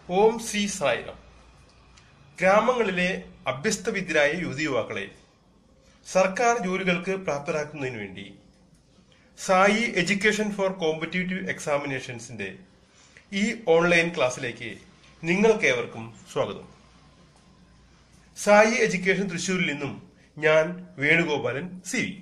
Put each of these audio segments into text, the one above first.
ഓം C Sairam ഗ്രാമങ്ങളിലെ അഭ്യസ്തവിദ്യരായ യുവതി യുവാക്കളെ സർക്കാർ ജോലികൾക്ക് പ്രാപ്തരാക്കുന്നതിന് വേണ്ടി സായി എഡ്യൂക്കേഷൻ ഫോർ കോമ്പറ്റേറ്റീവ് എക്സാമിനേഷൻസിന്റെ ഈ ഓൺലൈൻ ക്ലാസ്സിലേക്ക് നിങ്ങൾക്കേവർക്കും സ്വാഗതം സായി എഡ്യൂക്കേഷൻ തൃശ്ശൂരിൽ നിന്നും ഞാൻ വേണുഗോപാലൻ സി വി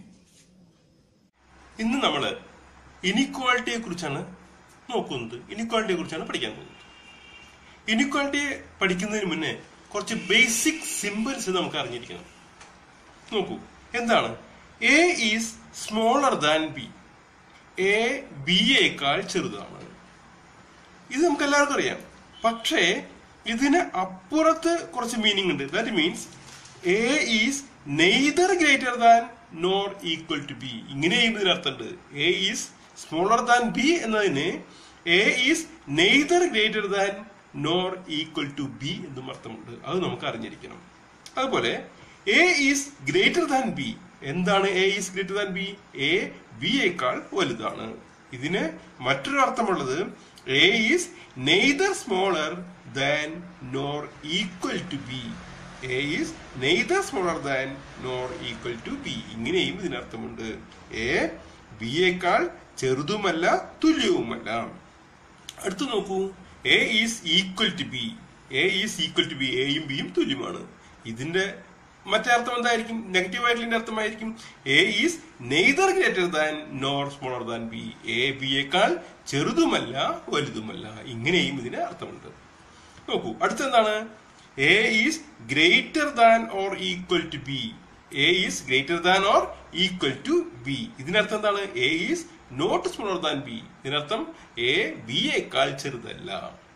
ഇന്ന് നമ്മൾ ഇനിക്വാളിറ്റിയെ കുറിച്ചാണ് നോക്കുന്നത് ഇനിക്വാളിറ്റിയെ കുറിച്ചാണ് പഠിക്കാൻ പോകുന്നത് ഇനിക്വാളിറ്റിയെ പഠിക്കുന്നതിന് മുന്നേ കുറച്ച് ബേസിക് സിമ്പിൾസ് നമുക്ക് അറിഞ്ഞിരിക്കണം നോക്കൂ എന്താണ് A is smaller than B A ബിയേക്കാൾ ചെറുതാണ് ഇത് നമുക്ക് എല്ലാവർക്കും അറിയാം പക്ഷേ ഇതിന് അപ്പുറത്ത് കുറച്ച് മീനിങ് ഉണ്ട് that means A is neither greater than nor equal to B ഇങ്ങനെയും ഇതിനർത്ഥമുണ്ട് A is smaller than B എന്നതിന് A is neither greater than nor equal to B എന്നും അർത്ഥമുണ്ട് അത് നമുക്ക് അറിഞ്ഞിരിക്കണം അതുപോലെ A is greater than B എന്താണ് A is greater than B A ബിയേക്കാൾ വലുതാണ് ഇതിന് മറ്റൊരു അർത്ഥമുള്ളത് A is neither smaller than nor equal to B A is neither smaller than nor equal to B ഇങ്ങനെയും ഇതിനർത്ഥമുണ്ട് എ ബിയേക്കാൾ ചെറുതുമല്ല തുല്യവുമല്ല അടുത്ത് നോക്കൂ A is equal to B A is equal to B എയും ബിയും തുല്യമാണ് ഇതിന്റെ മറ്റേ അർത്ഥം എന്തായിരിക്കും നെഗറ്റീവ് ആയിട്ടുള്ള അർത്ഥമായിരിക്കും A is neither greater than nor smaller than B A ബിയേക്കാൾ ചെറുതുമല്ല വലുതുമല്ല ഇങ്ങനെയും ഇതിന് അർത്ഥമുണ്ട് നോക്കൂ അടുത്തെന്താണ് A is greater than or equal to B A is greater than or equal to B ഇതിനർത്ഥം എന്താണ് A is not smaller than B ഇതിനർത്ഥം എ ബിയേക്കാൾ ചെറുതല്ല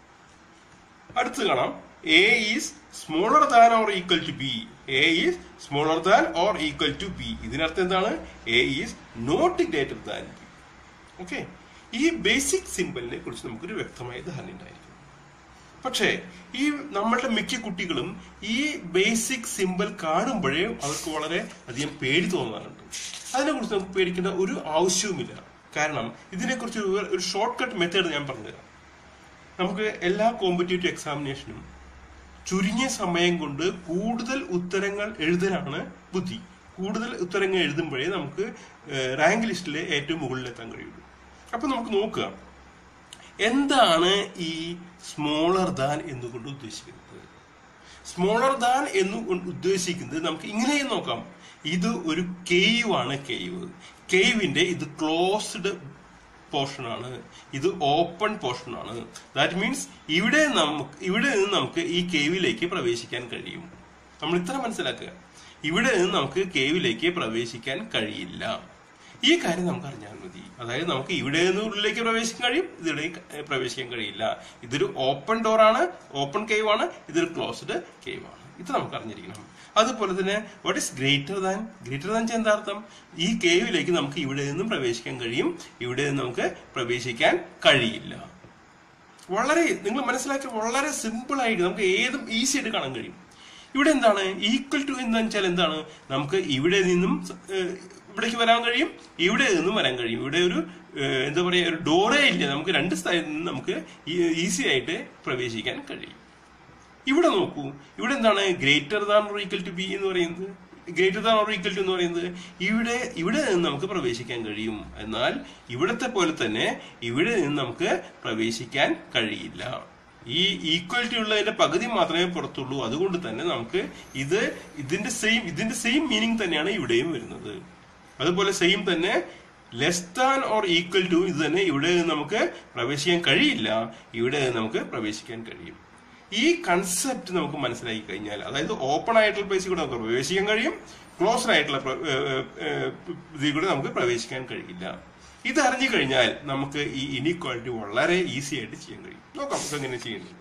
അടുത്ത് കാണാം A is smaller than or equal to B A is smaller than or equal to B ഇതിനർത്ഥം എന്താണ് A is not greater than B okay ഈ ബേസിക് സിമ്പിളിനെ കുറിച്ച് നമുക്കൊരു വ്യക്തമായ ധാരണ ഉണ്ടായിരിക്കും പക്ഷേ ഈ നമ്മളുടെ മിക്ക കുട്ടികളും ഈ ബേസിക് സിമ്പിൾ കാണുമ്പോഴേ അവർക്ക് വളരെ അധികം പേടി തോന്നാറുണ്ട് അതിനെക്കുറിച്ച് നമുക്ക് പേടിക്കേണ്ട ഒരു ആവശ്യവുമില്ല കാരണം ഇതിനെക്കുറിച്ച് ഒരു- ഒരു ഷോർട്ട് കട്ട് മെത്തേഡ് ഞാൻ പറഞ്ഞുതരാം നമുക്ക് എല്ലാ കോമ്പറ്റേറ്റീവ് എക്സാമിനേഷനും ചുരുങ്ങിയ സമയം കൊണ്ട് കൂടുതൽ ഉത്തരങ്ങൾ എഴുതലാണ് ബുദ്ധി കൂടുതൽ ഉത്തരങ്ങൾ എഴുതുമ്പോഴേ നമുക്ക് റാങ്ക് ലിസ്റ്റിൽ ഏറ്റവും മുകളിലെത്താൻ കഴിയുള്ളൂ അപ്പൊ നമുക്ക് നോക്കുക എന്താണ് ഈ സ്മോളർ ദാൻ എന്നുകൊണ്ട് ഉദ്ദേശിക്കുന്നത് സ്മോളർ ദാൻ എന്ന് കൊണ്ട് ഉദ്ദേശിക്കുന്നത് നമുക്ക് ഇങ്ങനെയും നോക്കാം ഇത് ഒരു കേവ് ആണ് കേവ് കേവിന്റെ ഇത് ക്ലോസ്ഡ് പോർഷൻ ആണ് ഇത് ഓപ്പൺ പോർഷൻ ആണ് ദാറ്റ് മീൻസ് ഇവിടെ നമുക്ക് ഇവിടെ നിന്ന് നമുക്ക് ഈ കേവിലേക്ക് പ്രവേശിക്കാൻ കഴിയും നമ്മൾ ഇത്ര മനസ്സിലാക്കുക ഇവിടെ നിന്ന് നമുക്ക് കേവിലേക്ക് പ്രവേശിക്കാൻ കഴിയില്ല ഈ കാര്യം നമുക്ക് അറിഞ്ഞാൽ മതി അതായത് നമുക്ക് ഇവിടെ നിന്ന് ഉള്ളിലേക്ക് പ്രവേശിക്കാൻ കഴിയും ഇതിവിടെ പ്രവേശിക്കാൻ കഴിയില്ല ഇതൊരു ഓപ്പൺ ഡോർ ആണ് ഓപ്പൺ കേവ് ആണ് ഇതൊരു ക്ലോസ്ഡ് കേവ് ആണ് ഇത് നമുക്ക് അറിഞ്ഞിരിക്കണം അതുപോലെ തന്നെ what is greater than greater than എന്താ അർത്ഥം ഈ കേവിലേക്ക് നമുക്ക് ഇവിടെ നിന്നും പ്രവേശിക്കാൻ കഴിയും ഇവിടെ നിന്ന് നമുക്ക് പ്രവേശിക്കാൻ കഴിയില്ല വളരെ നിങ്ങൾ മനസ്സിലാക്കി വളരെ സിമ്പിൾ ആയിട്ട് നമുക്ക് ഏതും ഈസി ആയിട്ട് കാണാൻ കഴിയും ഇവിടെ എന്താണ് ഈക്വൽ ടു എന്ന് വെച്ചാൽ എന്താണ് നമുക്ക് ഇവിടെ നിന്നും ഏഹ്, ഇവിടേക്ക് വരാൻ കഴിയും ഇവിടെ നിന്നും വരാൻ കഴിയും ഇവിടെ ഒരു ഏഹ്, എന്താ പറയാ ഒരു ഡോറേ ഇല്ല നമുക്ക് രണ്ട് സ്ഥലത്ത് നിന്ന് നമുക്ക് ഈസി ആയിട്ട് പ്രവേശിക്കാൻ കഴിയും ഇവിടെ നോക്കൂ ഇവിടെ എന്താണ് greater than or equal to B എന്ന് പറയുന്നത് greater than or equal to എന്ന് പറയുന്നത് ഇവിടെ ഇവിടെ നിന്ന് നമുക്ക് പ്രവേശിക്കാൻ കഴിയും എന്നാൽ ഇവിടത്തെ പോലെ തന്നെ ഇവിടെ നിന്ന് നമുക്ക് പ്രവേശിക്കാൻ കഴിയില്ല ഈ ഈക്വാലിറ്റി ഉള്ളതിന്റെ പകുതി മാത്രമേ പുറത്തുള്ളൂ അതുകൊണ്ട് തന്നെ നമുക്ക് ഇത് ഇതിന്റെ സെയിം ഇതിന്റെ സെയിം മീനിങ് തന്നെയാണ് ഇവിടെയും വരുന്നത് അതുപോലെ സെയിം തന്നെ less than or equal to ഇത് തന്നെ ഇവിടെ നിന്ന് നമുക്ക് പ്രവേശിക്കാൻ കഴിയില്ല ഇവിടെ നിന്ന് നമുക്ക് പ്രവേശിക്കാൻ കഴിയും ഈ കൺസെപ്റ്റ് നമുക്ക് മനസ്സിലാക്കി കഴിഞ്ഞാൽ അതായത് ഓപ്പൺ ആയിട്ടുള്ള പ്ലേസിൽ കൂടെ നമുക്ക് പ്രവേശിക്കാൻ കഴിയും ക്ലോസ്ഡ് ആയിട്ടുള്ള പ്ര- ഏഹ് ഏഹ് ഏഹ് ഇതിൽ കൂടെ നമുക്ക് പ്രവേശിക്കാൻ കഴിയില്ല ഇത് അറിഞ്ഞു കഴിഞ്ഞാൽ നമുക്ക് ഈ ഇനിക്വാളിറ്റി വളരെ ഈസി ആയിട്ട് ചെയ്യാൻ കഴിയും നോക്കാം നമുക്ക് എങ്ങനെ ചെയ്യുന്നത്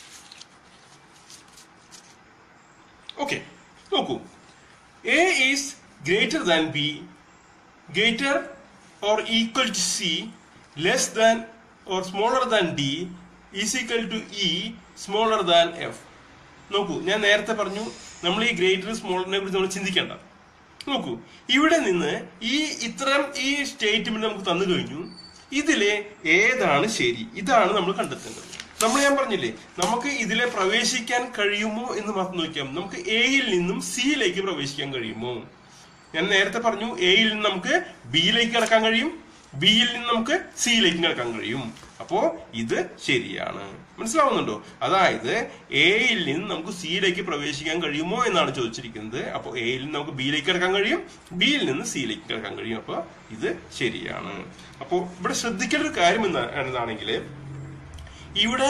ഓക്കെ നോക്കൂ A is greater than B greater or equal to C less than or smaller than D is equal to E smaller than F നോക്കൂ ഞാൻ നേരത്തെ പറഞ്ഞു നമ്മൾ ഈ ഗ്രേറ്റർ സ്മോളറിനെ കുറിച്ച് നമ്മൾ ചിന്തിക്കേണ്ട നോക്കൂ ഇവിടെ നിന്ന് ഈ ഇത്തരം ഈ സ്റ്റേറ്റ്മെന്റ് നമുക്ക് തന്നു കഴിഞ്ഞു ഇതിലെ ഏതാണ് ശരി ഇതാണ് നമ്മൾ കണ്ടെത്തേണ്ടത് നമ്മൾ ഞാൻ പറഞ്ഞില്ലേ നമുക്ക് ഇതിലെ പ്രവേശിക്കാൻ കഴിയുമോ എന്ന് മാത്രം നോക്കിയാൽ മതി. നമുക്ക് എയിൽ നിന്നും സിയിലേക്ക് പ്രവേശിക്കാൻ കഴിയുമോ ഞാൻ നേരത്തെ പറഞ്ഞു എയിൽ നിന്ന് നമുക്ക് ബിയിലേക്ക് കിടക്കാൻ കഴിയും ബിയിൽ നിന്ന് നമുക്ക് സിയിലേക്ക് കിടക്കാൻ കഴിയും അപ്പോ ഇത് ശരിയാണ് മനസ്സിലാവുന്നുണ്ടോ അതായത് എയിൽ നിന്ന് നമുക്ക് സിയിലേക്ക് പ്രവേശിക്കാൻ കഴിയുമോ എന്നാണ് ചോദിച്ചിരിക്കുന്നത് അപ്പോൾ എയിൽ നിന്ന് നമുക്ക് ബിയിലേക്ക് കിടക്കാൻ കഴിയും ബിയിൽ നിന്ന് സിയിലേക്ക് കിടക്കാൻ കഴിയും അപ്പോൾ ഇത് ശരിയാണ് അപ്പോൾ ഇവിടെ ശ്രദ്ധിക്കേണ്ട ഒരു കാര്യം എന്താ എന്താണെങ്കിൽ ഇവിടെ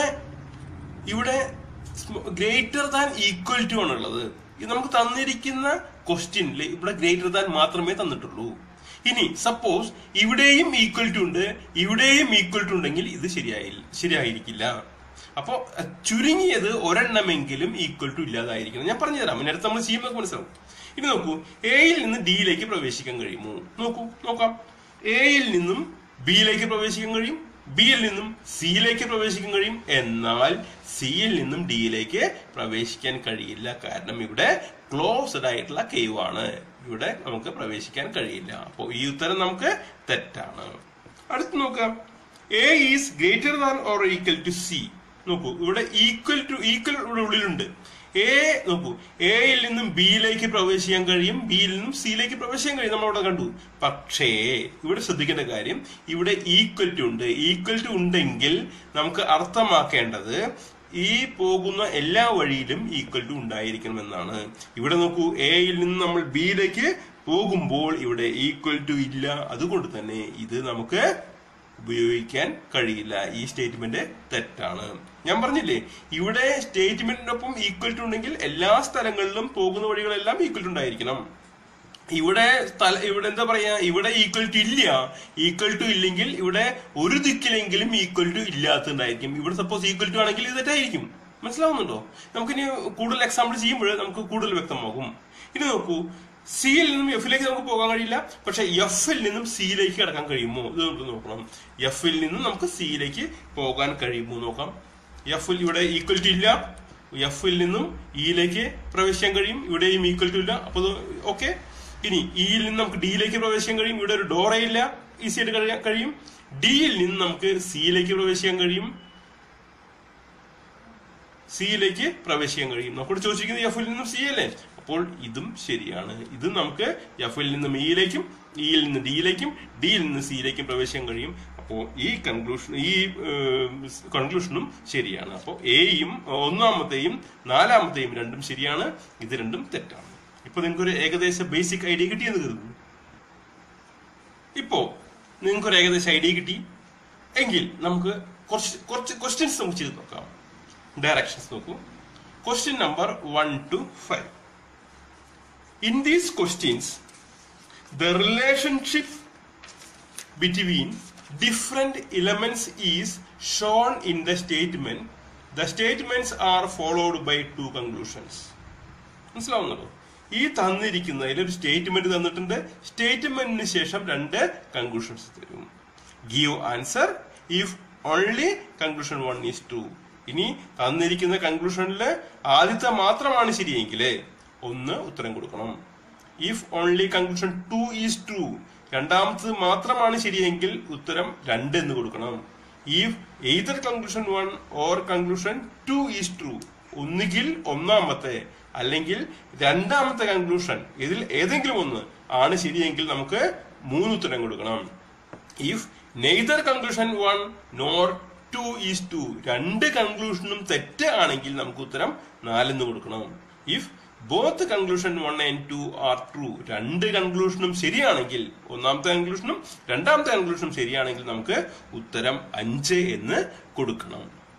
ഇവിടെ ഗ്രേറ്റർ ദാൻ ഈക്വൽ ടു ആണ് ഉള്ളത് ഇത് നമുക്ക് തന്നിരിക്കുന്ന ക്വസ്റ്റ്യനിൽ ഇവിടെ ഗ്രേറ്റർ ദാൻ മാത്രമേ തന്നിട്ടുള്ളൂ ഇനി സപ്പോസ് ഇവിടെയും ഈക്വൽ ടു ഉണ്ട് ഇവിടെയും ഈക്വൽ ടു ഉണ്ടെങ്കിൽ ഇത് ശരിയായി ശരിയായിരിക്കില്ല അപ്പോ അഹ് ചുരുങ്ങിയത് ഒരെണ്ണമെങ്കിലും ഈക്വൽ ടു ഇല്ലാതായിരിക്കണം ഞാൻ പറഞ്ഞു തരാം നേരത്തെ നമ്മൾ ചെയ്യുമ്പോൾ മനസ്സിലാവും ഇനി നോക്കൂ എയിൽ നിന്ന് ഡിയിലേക്ക് പ്രവേശിക്കാൻ കഴിയുമോ നോക്കൂ നോക്കാം എയിൽ നിന്നും ബിയിലേക്ക് പ്രവേശിക്കാൻ കഴിയും ബിയിൽ നിന്നും സിയിലേക്ക് പ്രവേശിക്കാൻ കഴിയും എന്നാൽ സിയിൽ നിന്നും ഡിയിലേക്ക് പ്രവേശിക്കാൻ കഴിയില്ല കാരണം ഇവിടെ ക്ലോസ്ഡ് ആയിട്ടുള്ള കേവ് ആണ് ഇവിടെ നമുക്ക് പ്രവേശിക്കാൻ കഴിയില്ല അപ്പോൾ ഈ ഉത്തരം നമുക്ക് തെറ്റാണ് അടുത്ത് നോക്കാം A is greater than or equal to C നോക്കൂ ഇവിടെ ഈക്വൽ ടു ഈക്വൽ ഇവിടെ ഉള്ളിലുണ്ട് എ നോക്കൂ എയിൽ നിന്നും ബിയിലേക്ക് പ്രവേശിക്കാൻ കഴിയും ബിയിൽ നിന്നും സിയിലേക്ക് പ്രവേശിക്കാൻ കഴിയും നമ്മൾ അവിടെ കണ്ടു പക്ഷേ ഇവിടെ ശ്രദ്ധിക്കേണ്ട കാര്യം ഇവിടെ ഈക്വൽ ടു ഉണ്ട് ഈക്വൽ ടു ഉണ്ടെങ്കിൽ നമുക്ക് അർത്ഥമാക്കേണ്ടത് ഈ പോകുന്ന എല്ലാ വഴിയിലും ഈക്വൽ ടു ഉണ്ടായിരിക്കണം എന്നാണ് ഇവിടെ നോക്കൂ എയിൽ നിന്ന് നമ്മൾ ബിയിലേക്ക് പോകുമ്പോൾ ഇവിടെ ഈക്വൽ ടു ഇല്ല അതുകൊണ്ട് തന്നെ ഇത് നമുക്ക് ഉപയോഗിക്കാൻ കഴിയില്ല ഈ സ്റ്റേറ്റ്മെന്റ് തെറ്റാണ് ഞാൻ പറഞ്ഞില്ലേ ഇവിടെ സ്റ്റേറ്റ്മെന്റിനൊപ്പം ഈക്വൽ ടു ഉണ്ടെങ്കിൽ എല്ലാ സ്ഥലങ്ങളിലും പോകുന്ന വഴികളെല്ലാം ഈക്വൽ ടു ഉണ്ടായിരിക്കണം ഇവിടെ സ്ഥല ഇവിടെ എന്താ പറയാ ഇവിടെ ഈക്വൽ ടു ഇല്ല ഈക്വൽ ടു ഇല്ലെങ്കിൽ ഇവിടെ ഒരു ദിക്കിലെങ്കിലും ഈക്വൽ ടു ഇല്ലാത്തതുണ്ടായിരിക്കും ഇവിടെ സപ്പോസ് ഈക്വൽ ടു ആണെങ്കിൽ ഇത് തെറ്റായിരിക്കും മനസ്സിലാവുന്നുണ്ടോ നമുക്കിനി കൂടുതൽ എക്സാമ്പിൾ ചെയ്യുമ്പോൾ നമുക്ക് കൂടുതൽ വ്യക്തമാകും ഇനി നോക്കൂ സിയിൽ നിന്നും എഫിലേക്ക് നമുക്ക് പോകാൻ കഴിയില്ല പക്ഷെ എഫിൽ നിന്നും സിയിലേക്ക് കിടക്കാൻ കഴിയുമോ ഇത് നമുക്ക് നോക്കണം എഫിൽ നിന്നും നമുക്ക് സിയിലേക്ക് പോകാൻ കഴിയുമോ നോക്കാം എഫിൽ ഇവിടെ ഈക്വൽ ടു ഇല്ല എഫിൽ നിന്നും ഇയിലേക്ക് പ്രവേശിക്കാൻ കഴിയും ഇവിടെയും ഈക്വൽ ടു ഇല്ല അപ്പൊ ഓക്കെ ഇനി ഇയിൽ നിന്ന് നമുക്ക് ഡിയിലേക്ക് പ്രവേശിക്കാൻ കഴിയും ഇവിടെ ഒരു ഡോറ ഇല്ല ഈസി ആയിട്ട് കഴിയാൻ കഴിയും ഡിയിൽ നിന്ന് നമുക്ക് സിയിലേക്ക് പ്രവേശിക്കാൻ കഴിയും സിയിലേക്ക് പ്രവേശിക്കാൻ കഴിയും നമുക്ക് ചോദിച്ചിരിക്കുന്നത് എഫിൽ നിന്നും സി അല്ലേ അപ്പോൾ ഇതും ശരിയാണ് ഇത് നമുക്ക് എഫിൽ നിന്നും ഇയിലേക്കും ഇയിൽ നിന്ന് ഡിയിലേക്കും ഡിയിൽ നിന്ന് സിയിലേക്കും പ്രവേശിക്കാൻ കഴിയും അപ്പോൾ ഈ കൺക്ലൂഷൻ ഈ കൺക്ലൂഷനും ശരിയാണ് അപ്പോൾ എയും ഒന്നാമത്തെയും നാലാമത്തെയും രണ്ടും ശരിയാണ് ഇത് രണ്ടും തെറ്റാണ് ഇപ്പൊ നിങ്ങൾക്ക് ഒരു ഏകദേശ ബേസിക് ഐഡിയ കിട്ടിയെന്ന് കരുതുന്നു ഇപ്പോ നിങ്ങൾക്ക് ഒരു ഏകദേശ ഐഡിയ കിട്ടി എങ്കിൽ നമുക്ക് കുറച്ച് കുറച്ച് ക്വസ്റ്റ്യൻസ് നമുക്ക് ചെയ്ത് നോക്കാം ഡയറക്ഷൻസ് നോക്കൂ question number one two five in these questions the relationship between different elements is shown in the statement. The statements are followed by two conclusions. മനസ്സിലാവുന്നുണ്ടോ ഈ തന്നിരിക്കുന്നതിൽ ഒരു സ്റ്റേറ്റ്മെന്റ് തന്നിട്ടുണ്ട് സ്റ്റേറ്റ്മെന്റിന് ശേഷം രണ്ട് കൺക്ലൂഷൻസ് തരും give answer if only conclusion one is true ഇനി തന്നിരിക്കുന്ന കൺക്ലൂഷനിൽ ആദ്യത്തെ മാത്രമാണ് ശരിയെങ്കിൽ ഒന്ന് ഉത്തരം കൊടുക്കണം if only conclusion two is true രണ്ടാമത്തത് മാത്രമാണ് ശരിയെങ്കിൽ ഉത്തരം രണ്ട് എന്ന് കൊടുക്കണം if either conclusion one or conclusion two is true ഒന്നുകിൽ ഒന്നാമത്തെ അല്ലെങ്കിൽ രണ്ടാമത്തെ കൺക്ലൂഷൻ ഇതിൽ ഏതെങ്കിലും ഒന്ന് ആണ് ശരിയെങ്കിൽ നമുക്ക് മൂന്ന് ഉത്തരം കൊടുക്കണം if neither conclusion one nor two is true രണ്ട് കൺക്ലൂഷനും തെറ്റ് ആണെങ്കിൽ നമുക്ക് ഉത്തരം നാലെന്ന് കൊടുക്കണം if both conclusion one and two are true രണ്ട് കൺക്ലൂഷനും ശരിയാണെങ്കിൽ ഒന്നാമത്തെ കൺക്ലൂഷനും രണ്ടാമത്തെ കൺക്ലൂഷനും ശരിയാണെങ്കിൽ നമുക്ക് ഉത്തരം അഞ്ച് എന്ന് കൊടുക്കണം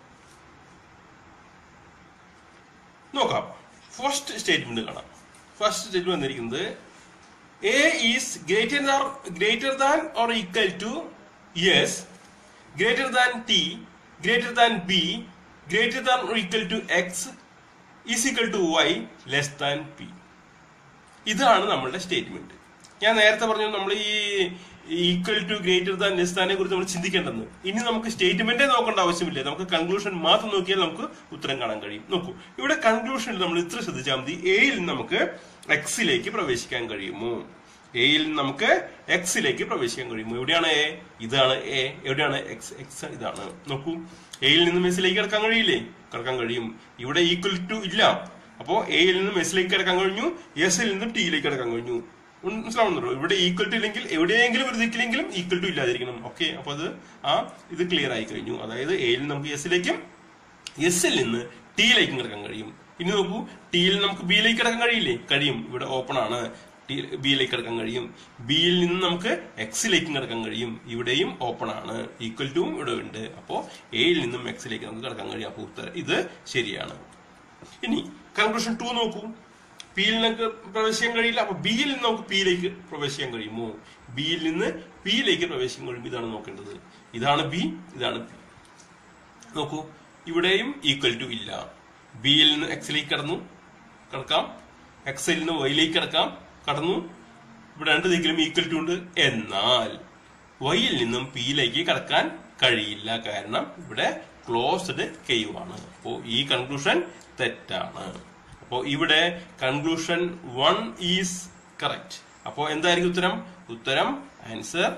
നോക്കാം ഫസ്റ്റ് സ്റ്റേറ്റ്മെന്റ് കാണാം ഫസ്റ്റ് സ്റ്റേറ്റ്മെന്റ് വന്നിരിക്കുന്നത് A is greater than greater than or equal to yes greater than T greater than B greater than or equal to X is equal to Y less than P ഇതാണ് നമ്മളുടെ statement ഞാൻ നേരത്തെ പറഞ്ഞു നമ്മൾ ഈ equal to greater than less than കുറിച്ച് നമ്മൾ ചിന്തിക്കേണ്ടെന്ന് ഇനി നമുക്ക് സ്റ്റേറ്റ്മെന്റേ നോക്കേണ്ട ആവശ്യമില്ല നമുക്ക് കൺക്ലൂഷൻ മാത്രം നോക്കിയാൽ നമുക്ക് ഉത്തരം കാണാൻ കഴിയും നോക്കൂ ഇവിടെ കൺക്ലൂഷനിൽ നമ്മൾ ഇത്ര ശ്രദ്ധിച്ചാൽ മതി എയിൽ നമുക്ക് എക്സിലേക്ക് പ്രവേശിക്കാൻ കഴിയുമോ എയിൽ നിന്ന് നമുക്ക് എക്സിലേക്ക് പ്രവേശിക്കാൻ കഴിയും എവിടെയാണ് എ ഇതാണ് എ എവിടെയാണ് എക്സ് എക്സ് ഇതാണ് നോക്കൂ എയിൽ നിന്നും എസിലേക്ക് കിടക്കാൻ കഴിയില്ലേ കിടക്കാൻ കഴിയും ഇവിടെ ഈക്വൽ ടു ഇല്ല അപ്പോ എയിൽ നിന്നും എസിലേക്ക് കിടക്കാൻ കഴിഞ്ഞു എസിൽ നിന്നും ടിയിലേക്ക് കിടക്കാൻ കഴിഞ്ഞു മനസ്സിലാവുന്നുണ്ടോ ഇവിടെ ഈക്വൽ ടു ഇല്ലെങ്കിൽ എവിടെയെങ്കിലും ഒരു ദിക്കിലെങ്കിലും ഈക്വൽ ടു ഇല്ലാതിരിക്കണം ഓക്കെ അപ്പൊ അത് ആ ഇത് ക്ലിയർ ആയി കഴിഞ്ഞു അതായത് എയിൽ നമുക്ക് എസിലേക്കും എസിൽ നിന്ന് ടിയിലേക്കും കിടക്കാൻ കഴിയും ഇനി നോക്കൂ ടിയിൽ നമുക്ക് ബിയിലേക്ക് കിടക്കാൻ കഴിയില്ലേ കഴിയും ഇവിടെ ഓപ്പൺ ആണ് ടി ബിയിലേക്ക് കിടക്കാൻ കഴിയും ബിയിൽ നിന്ന് നമുക്ക് എക്സിലേക്കും കിടക്കാൻ കഴിയും ഇവിടെയും ഓപ്പൺ ആണ് ഈക്വൽ ടുവും ഇവിടെ ഉണ്ട് അപ്പോ എയിൽ നിന്നും എക്സിലേക്ക് നമുക്ക് കിടക്കാൻ കഴിയും അപ്പൊ ഉത്തരം ഇത് ശരിയാണ് ഇനി കൺക്ലൂഷൻ ടു നോക്കൂ പിയിൽ നമുക്ക് പ്രവേശിക്കാൻ കഴിയില്ല അപ്പൊ ബിയിൽ നിന്ന് നമുക്ക് പിയിലേക്ക് പ്രവേശിക്കാൻ കഴിയുമോ ബിയിൽ നിന്ന് പിയിലേക്ക് പ്രവേശിക്കാൻ കഴിയും ഇതാണ് നോക്കേണ്ടത് ഇതാണ് ബി ഇതാണ് പി നോക്കൂ ഇവിടെയും ഈക്വൽ ടു ഇല്ല ബിയിൽ നിന്ന് എക്സിലേക്ക് കടന്നു കടക്കാം എക്സിൽ നിന്ന് വൈയിലേക്ക് കടക്കാം കടന്നു ഇവിടെ രണ്ട് ദിക്കിലും ഈക്വൽ ടു ഉണ്ട് എന്നാൽ വൈയിൽ നിന്നും പിയിലേക്ക് കടക്കാൻ കഴിയില്ല കാരണം ഇവിടെ ക്ലോസ്ഡ് കെയു ആണ് അപ്പോ ഈ കൺക്ലൂഷൻ തെറ്റാണ് അപ്പോ ഇവിടെ കൺക്ലൂഷൻ വൺ ഈസ് കറക്റ്റ് അപ്പോ എന്തായിരിക്കും ഉത്തരം ഉത്തരം ആൻസർ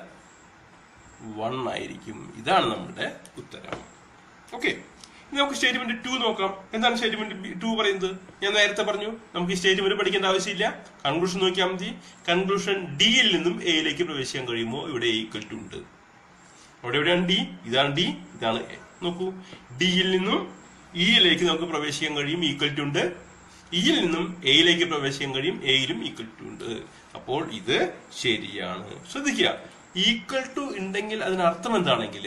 വൺ ആയിരിക്കും ഇതാണ് നമ്മുടെ ഉത്തരം ഓക്കെ ഇനി നമുക്ക് സ്റ്റേറ്റ്മെന്റ് ടു നോക്കാം എന്താണ് സ്റ്റേറ്റ്മെന്റ് ടു പറയുന്നത് ഞാൻ നേരത്തെ പറഞ്ഞു നമുക്ക് ഈ സ്റ്റേറ്റ്മെന്റ് പഠിക്കേണ്ട ആവശ്യമില്ല കൺക്ലൂഷൻ നോക്കിയാൽ മതി കൺക്ലൂഷൻ ഡിയിൽ നിന്നും എയിലേക്ക് പ്രവേശിക്കാൻ കഴിയുമോ ഇവിടെ ഈക്വൽ ടു ഉണ്ട് അവിടെ എവിടെയാണ് ഡി ഇതാണ് ഡി ഇതാണ് എ നോക്കൂ ഡിയിൽ നിന്നും ഇയിലേക്ക് നമുക്ക് പ്രവേശിക്കാൻ കഴിയും ഈക്വൽ ടു ഉണ്ട് ഇയിൽ നിന്നും എയിലേക്ക് പ്രവേശിക്കാൻ കഴിയും എയിലും ഈക്വൽ ടു ഉണ്ട് അപ്പോൾ ഇത് ശരിയാണ് ശ്രദ്ധിക്കുക ഈക്വൽ ടു ഉണ്ടെങ്കിൽ അതിനർത്ഥം എന്താണെങ്കിൽ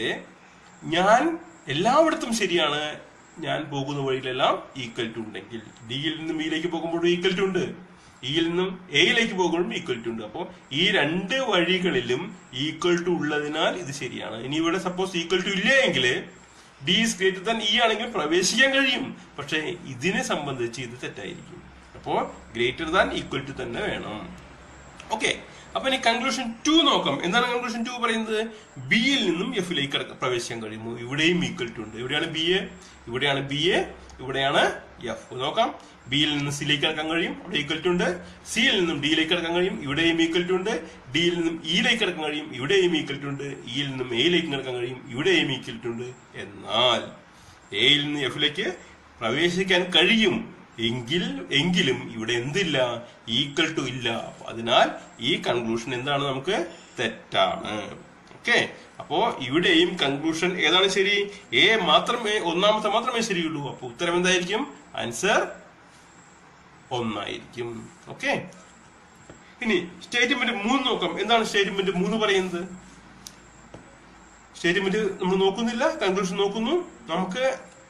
ഞാൻ എല്ലായിടത്തും ശരിയാണ് ഞാൻ പോകുന്ന വഴിയിലെല്ലാം ഈക്വൽ ടു ഉണ്ടെങ്കിൽ ഡിയിൽ നിന്നും ഇയിലേക്ക് പോകുമ്പോഴും ഈക്വൽ ടു ഉണ്ട് ഇയിൽ നിന്നും എയിലേക്ക് പോകുമ്പോഴും ഈക്വൽ ടു ഉണ്ട് അപ്പോൾ ഈ രണ്ട് വഴികളിലും ഈക്വൽ ടു ഉള്ളതിനാൽ ഇത് ശരിയാണ് ഇനി ഇവിടെ സപ്പോസ് ഈക്വൽ ടു ഇല്ല എങ്കിൽ D is greater than E ആണെങ്കിൽ പ്രവേശിക്കാൻ കഴിയും പക്ഷെ ഇതിനെ സംബന്ധിച്ച് ഇത് തെറ്റായിരിക്കും അപ്പോ ഗ്രേറ്റർ ദാൻ ഈക്വൽ ടു തന്നെ വേണം ഓക്കെ അപ്പൊ ഇനി കൺക്ലൂഷൻ ടു നോക്കാം എന്താണ് കൺക്ലൂഷൻ ടു പറയുന്നത് ബിയിൽ നിന്നും എഫിലേക്ക് കടക്ക- പ്രവേശിക്കാൻ കഴിയുമോ ഇവിടെയും ഈക്വൽ ടു ഉണ്ട് ഇവിടെയാണ് ബി എ ഇവിടെയാണ് ബി എ ഇവിടെയാണ് എഫ് നോക്കാം ബിയിൽ നിന്ന് സിയിലേക്ക് കിടക്കാൻ കഴിയും അവിടെ ഈക്വൽ ടു ഉണ്ട് സിയിൽ നിന്നും ഡിയിലേക്ക് കിടക്കാൻ കഴിയും ഇവിടെയും ഈക്വൽ ടു ഉണ്ട് ഡിയിൽ നിന്നും ഇയിലേക്ക് കിടക്കാൻ കഴിയും ഇവിടെയും ഈക്വൽ ടു ഉണ്ട് ഇയിൽ നിന്നും എയിലേക്ക് കിടക്കാൻ കഴിയും ഇവിടെയും ഈക്വൽ ടു ഉണ്ട് എന്നാൽ എയിൽ നിന്ന് എഫിലേക്ക് പ്രവേശിക്കാൻ കഴിയും എങ്കിൽ എങ്കിലും ഇവിടെ എന്തില്ല ഈക്വൽ ടു ഇല്ല അപ്പൊ അതിനാൽ ഈ കൺക്ലൂഷൻ എന്താണ് നമുക്ക് തെറ്റാണ് ഓക്കെ അപ്പോ ഇവിടെയും കൺക്ലൂഷൻ ഏതാണ് ശരി എ മാത്രമേ ഒന്നാമത്തെ മാത്രമേ ശരിയുള്ളൂ അപ്പൊ ഉത്തരം എന്തായിരിക്കും ആൻസർ ഒന്നായിരിക്കും ഓക്കെ ഇനി സ്റ്റേറ്റ്മെന്റ് മൂന്ന് നോക്കാം എന്താണ് സ്റ്റേറ്റ്മെന്റ് മൂന്ന് പറയുന്നത് സ്റ്റേറ്റ്മെന്റ് നമ്മൾ നോക്കുന്നില്ല കൺക്ലൂഷൻ നോക്കുന്നു നമുക്ക്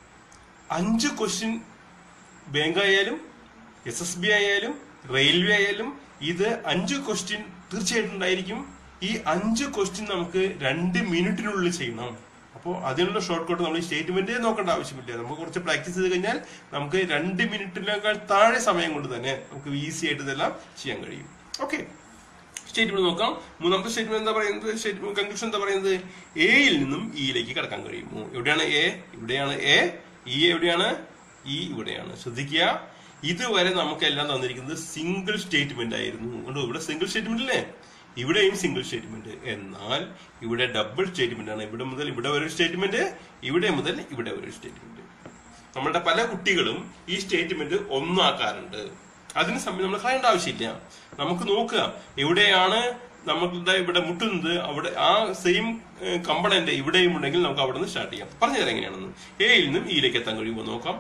അഞ്ച് ക്വസ്റ്റ്യൻ ബാങ്ക് ആയാലും എസ് എസ് ബി ആയാലും റെയിൽവേ ആയാലും ഇത് അഞ്ച് ക്വസ്റ്റ്യൻ തീർച്ചയായിട്ടും ഉണ്ടായിരിക്കും ഈ അഞ്ച് ക്വസ്റ്റ്യൻ നമുക്ക് രണ്ട് മിനിറ്റിനുള്ളിൽ ചെയ്യണം അപ്പോൾ അതിനുള്ള ഷോർട്ട് കട്ട് നമ്മൾ ഈ സ്റ്റേറ്റ്മെന്റ് നോക്കേണ്ട ആവശ്യമില്ല നമുക്ക് കുറച്ച് പ്രാക്ടീസ് ചെയ്ത് കഴിഞ്ഞാൽ നമുക്ക് രണ്ട് മിനിറ്റിനേക്കാൾ താഴെ സമയം കൊണ്ട് തന്നെ നമുക്ക് ഈസി ആയിട്ട് ഇതെല്ലാം ചെയ്യാൻ കഴിയും ഓക്കെ സ്റ്റേറ്റ്മെന്റ് നോക്കാം മൂന്നാമത്തെ സ്റ്റേറ്റ്മെന്റ് എന്താ പറയുന്നത് സ്റ്റേറ്റ്മെന്റ് കൺക്ലൂഷൻ എന്താ പറയുന്നത് എയിൽ നിന്നും ഇയിലേക്ക് കടക്കാൻ കഴിയുമോ എവിടെയാണ് എ ഇവിടെയാണ് എ ഇ എവിടെയാണ് ഇ ഇവിടെയാണ് ശ്രദ്ധിക്കുക ഇതുവരെ നമുക്ക് എല്ലാം തന്നിരിക്കുന്നത് സിംഗിൾ സ്റ്റേറ്റ്മെന്റ് ആയിരുന്നു കണ്ടോ ഇവിടെ സിംഗിൾ സ്റ്റേറ്റ്മെന്റ് അല്ലേ ഇവിടെയും സിംഗിൾ സ്റ്റേറ്റ്മെന്റ് എന്നാൽ ഇവിടെ ഡബിൾ സ്റ്റേറ്റ്മെന്റ് ആണ് ഇവിടെ മുതൽ ഇവിടെ ഒരു സ്റ്റേറ്റ്മെന്റ് ഇവിടെ മുതൽ ഇവിടെ ഒരു സ്റ്റേറ്റ്മെന്റ് നമ്മുടെ പല കുട്ടികളും ഈ സ്റ്റേറ്റ്മെന്റ് ഒന്നാക്കാറുണ്ട് അതിന് സമയം നമ്മൾ കളയേണ്ട ആവശ്യമില്ല നമുക്ക് നോക്കുക എവിടെയാണ് നമുക്ക് ഇവിടെ മുട്ടുന്നത് അവിടെ ആ സെയിം കമ്പണന്റ് ഇവിടെയും ഉണ്ടെങ്കിൽ നമുക്ക് അവിടെ നിന്ന് സ്റ്റാർട്ട് ചെയ്യാം പറഞ്ഞുതരാം എങ്ങനെയാണെന്ന് എയിൽ നിന്നും ഇയിലേക്ക് എത്താൻ കഴിയുമോ നോക്കാം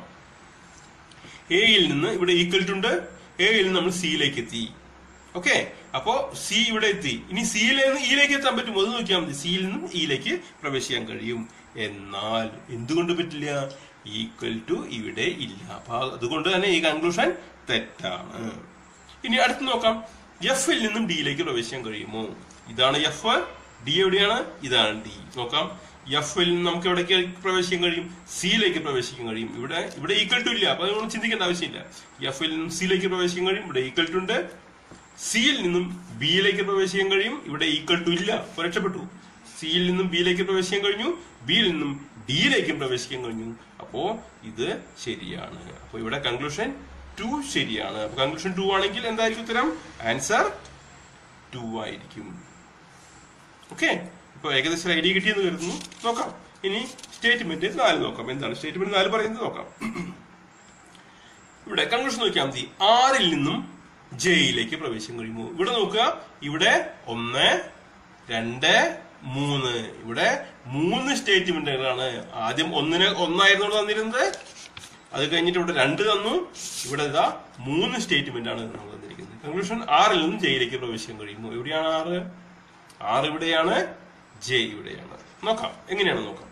എയിൽ നിന്ന് ഇവിടെ ഈക്വൽ ടു ഉണ്ട് എയിൽ നിന്ന് നമ്മൾ സിയിലേക്ക് എത്തി ഓക്കെ അപ്പോ സി ഇവിടെ എത്തി ഇനി സിയിൽ നിന്ന് ഇയിലേക്ക് എത്താൻ പറ്റുമോ അത് നോക്കിയാൽ മതി സിയിൽ നിന്നും ഇയിലേക്ക് പ്രവേശിക്കാൻ കഴിയും എന്നാൽ എന്തുകൊണ്ട് പറ്റില്ല ഈക്വൽ ടു ഇവിടെ ഇല്ല അപ്പൊ അതുകൊണ്ട് തന്നെ ഈ കൺക്ലൂഷൻ തെറ്റാണ് ഇനി അടുത്ത് നോക്കാം എഫിൽ നിന്നും ഡിയിലേക്ക് പ്രവേശിക്കാൻ കഴിയുമോ ഇതാണ് എഫ് ഡി എവിടെയാണ് ഇതാണ് ഡി നോക്കാം എഫിൽ നിന്ന് നമുക്ക് എവിടേക്ക് പ്രവേശിക്കാൻ കഴിയും സിയിലേക്ക് പ്രവേശിക്കാൻ കഴിയും ഇവിടെ ഇവിടെ ഈക്വൽ ടു ഇല്ല അപ്പൊ നമ്മൾ ചിന്തിക്കേണ്ട ആവശ്യമില്ല എഫിൽ നിന്നും സിയിലേക്ക് പ്രവേശിക്കാൻ കഴിയും ഇവിടെ ഈക്വൽ ടു ഉണ്ട് സിയിൽ നിന്നും ബിയിലേക്ക് പ്രവേശിക്കാൻ കഴിയും ഇവിടെ ഈക്വൽ ടു ഇല്ല അപ്പൊ രക്ഷപ്പെട്ടു സിയിൽ നിന്നും ബിയിലേക്ക് പ്രവേശിക്കാൻ കഴിഞ്ഞു ബിയിൽ നിന്നും ഡിയിലേക്കും പ്രവേശിക്കാൻ കഴിഞ്ഞു അപ്പോ ഇത് ശരിയാണ് അപ്പൊ ഇവിടെ കൺക്ലൂഷൻ ടു ശരിയാണ് അപ്പൊ കൺക്ലൂഷൻ ടു ആണെങ്കിൽ എന്തായിരിക്കും ഉത്തരം ആൻസർ ടു ആയിരിക്കും ഓക്കെ ഇപ്പൊ ഏകദേശം ഐഡിയ കിട്ടിയെന്ന് കരുതുന്നു നോക്കാം ഇനി സ്റ്റേറ്റ്മെന്റ് നാല് നോക്കാം എന്താണ് സ്റ്റേറ്റ്മെന്റ് നാല് പറയുന്നത് നോക്കാം ഇവിടെ കൺക്ലൂഷൻ നോക്കിയാൽ മതി ആറിൽ നിന്നും ജയിലേക്ക് പ്രവേശം കഴിയുമോ ഇവിടെ നോക്കുക ഇവിടെ ഒന്ന് രണ്ട് മൂന്ന് ഇവിടെ മൂന്ന് സ്റ്റേറ്റ്മെന്റുകളാണ് ആദ്യം ഒന്നിന് ഒന്നായിരുന്നു ഇവിടെ തന്നിരുന്നത് അത് കഴിഞ്ഞിട്ട് ഇവിടെ രണ്ട് തന്നു ഇവിടെ ഇതാ മൂന്ന് സ്റ്റേറ്റ്മെന്റ് ആണ് നമ്മൾ തന്നിരിക്കുന്നത് കൺക്ലൂഷൻ ആറിൽ നിന്നും ജയിലേക്ക് പ്രവേശിക്കാൻ കഴിയുമോ എവിടെയാണ് ആറ് ആറ് ഇവിടെയാണ് ജെ ഇവിടെയാണ് നോക്കാം എങ്ങനെയാണ് നോക്കാം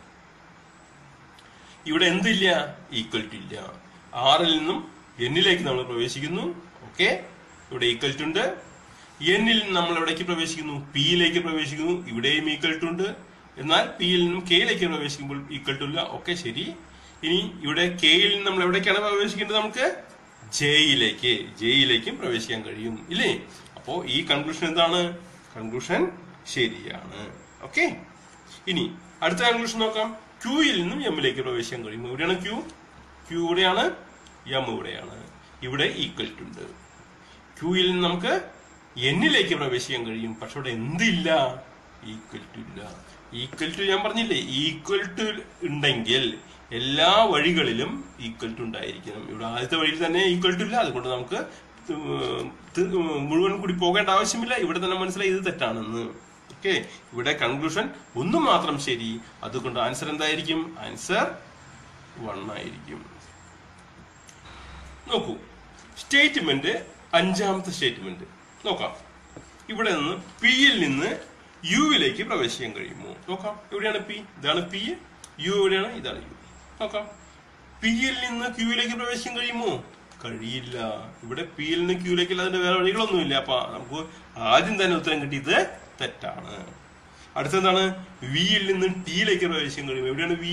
ഇവിടെ എന്തില്ല ഈക്വൽ ടു ഇല്ല ആറിൽ നിന്നും എന്നിലേക്ക് നമ്മൾ പ്രവേശിക്കുന്നു ഓക്കെ ഇവിടെ ഈക്വൽ ടു ഉണ്ട് എന്നിൽ നിന്ന് നമ്മൾ എവിടേക്ക് പ്രവേശിക്കുന്നു പിയിലേക്ക് പ്രവേശിക്കുന്നു ഇവിടെയും ഈക്വൽ ടു ഉണ്ട് എന്നാൽ പിയിൽ നിന്നും കെയിലേക്ക് പ്രവേശിക്കുമ്പോൾ ഈക്വൽ ടു ഇല്ല ഓക്കെ ശരി ഇനി ഇവിടെ കെയിൽ നിന്ന് നമ്മൾ എവിടേക്കാണ് പ്രവേശിക്കേണ്ടത് നമുക്ക് ജെയിലേക്ക് ജെയിലേക്കും പ്രവേശിക്കാൻ കഴിയും ഇല്ലേ അപ്പോ ഈ കൺക്ലൂഷൻ എന്താണ് കൺക്ലൂഷൻ ശരിയാണ് ഓക്കെ ഇനി അടുത്ത കൺക്ലൂഷൻ നോക്കാം ക്യൂയിൽ നിന്നും എമ്മിലേക്ക് പ്രവേശിക്കാൻ കഴിയും എവിടെയാണ് ക്യൂ ക്യൂ ഇവിടെയാണ് എം ഇവിടെയാണ് ഇവിടെ ഈക്വൽ ടു ഉണ്ട് ക്യൂയിൽ നിന്ന് നമുക്ക് എന്നിലേക്ക് പ്രവേശിക്കാൻ കഴിയും പക്ഷെ ഇവിടെ എന്തില്ല ഈക്വൽ ടു ഇല്ല ഈക്വൽ ടു ഞാൻ പറഞ്ഞില്ലേ ഈക്വൽ ടു ഉണ്ടെങ്കിൽ എല്ലാ വഴികളിലും ഈക്വൽ ടു ഉണ്ടായിരിക്കണം ഇവിടെ ആദ്യത്തെ വഴിയിൽ തന്നെ ഈക്വൽ ടു ഇല്ല അതുകൊണ്ട് നമുക്ക് ഉം, ത്- ഉം, മുഴുവൻ കൂടി പോകേണ്ട ആവശ്യമില്ല ഇവിടെ തന്നെ മനസ്സിലായി ഇത് തെറ്റാണെന്ന് ഓക്കെ ഇവിടെ കൺക്ലൂഷൻ ഒന്ന് മാത്രം ശരി അതുകൊണ്ട് ആൻസർ എന്തായിരിക്കും ആൻസർ വൺ ആയിരിക്കും നോക്കൂ സ്റ്റേറ്റ്മെന്റ് അഞ്ചാമത്തെ സ്റ്റേറ്റ്മെന്റ് നോക്കാം ഇവിടെ നിന്ന് പിയിൽ നിന്ന് യുവിലേക്ക് പ്രവേശിക്കാൻ കഴിയുമോ നോക്കാം എവിടെയാണ് പി ഇതാണ് പി യു എവിടെയാണ് ഇതാണ് യു നോക്കാം പിയിൽ നിന്ന് ക്യൂവിലേക്ക് പ്രവേശിക്കാൻ കഴിയുമോ കഴിയില്ല ഇവിടെ പിയിൽ നിന്ന് ക്യൂവിലേക്ക് അതിന്റെ വേറെ വഴികളൊന്നുമില്ല അപ്പൊ നമുക്ക് ആദ്യം തന്നെ ഉത്തരം കിട്ടിയത് തെറ്റാണ് അടുത്തെന്താണ് വിയിൽ നിന്ന് ടിയിലേക്ക് പ്രവേശിക്കാൻ കഴിയും എവിടെയാണ് വി